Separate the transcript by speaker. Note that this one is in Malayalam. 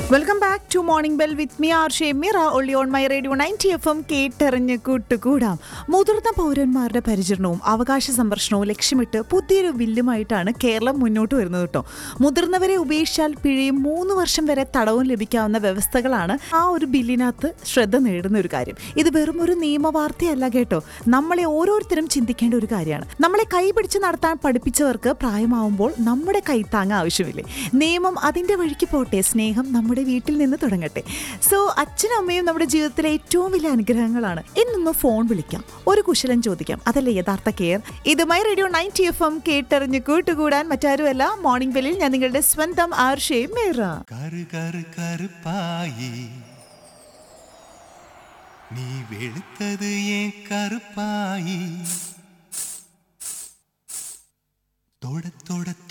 Speaker 1: welcome back to morning bell with me R Shemira only on my radio ninety F M കേട്ടെറിഞ്ഞ് കൂട്ടുകൂടാം മുതിർന്ന പൗരന്മാരുടെ പരിചരണവും അവകാശ സംരക്ഷണവും ലക്ഷ്യമിട്ട് പുതിയൊരു ബില്ലുമായിട്ടാണ് കേരളം മുന്നോട്ട് വരുന്നത് കേട്ടോ മുതിർന്നവരെ ഉപേക്ഷിച്ചാൽ പിഴയും മൂന്ന് വർഷം വരെ തടവും ലഭിക്കാവുന്ന വ്യവസ്ഥകളാണ് ആ ഒരു ബില്ലിനകത്ത് ശ്രദ്ധ നേടുന്ന ഒരു കാര്യം ഇത് വെറും ഒരു നിയമവാർത്തയല്ല കേട്ടോ നമ്മളെ ഓരോരുത്തരും ചിന്തിക്കേണ്ട ഒരു കാര്യമാണ് നമ്മളെ കൈപിടിച്ച് നടത്താൻ പഠിപ്പിച്ചവർക്ക് പ്രായമാവുമ്പോൾ നമ്മുടെ കൈത്താങ്ങ ആവശ്യമില്ലേ നിയമം അതിൻ്റെ വഴിക്ക് പോട്ടെ സ്നേഹം നമ്മുടെ വീട്ടിൽ നിന്ന് തുടങ്ങട്ടെ സോ അച്ഛനും അമ്മയും നമ്മുടെ ജീവിതത്തിലെ ഏറ്റവും വലിയ അനുഗ്രഹങ്ങളാണ് എന്നൊന്ന് ഫോൺ വിളിക്കാം ഒരു കുശലം ചോദിക്കാം അതല്ലേ യഥാർത്ഥ കെയർ ഇത് my radio ninety F M കേട്ടറിഞ്ഞ് കൂട്ടുകൂടാൻ മറ്റാരുമല്ല മോർണിംഗ് ബെല്ലിൽ ഞാൻ നിങ്ങളുടെ സ്വന്തം ആർഷേ മേറ
Speaker 2: കരു കരു കറുപ്പായി നീ വെളുത്തത് ഏൻ കറുപ്പായി തൊട തൊട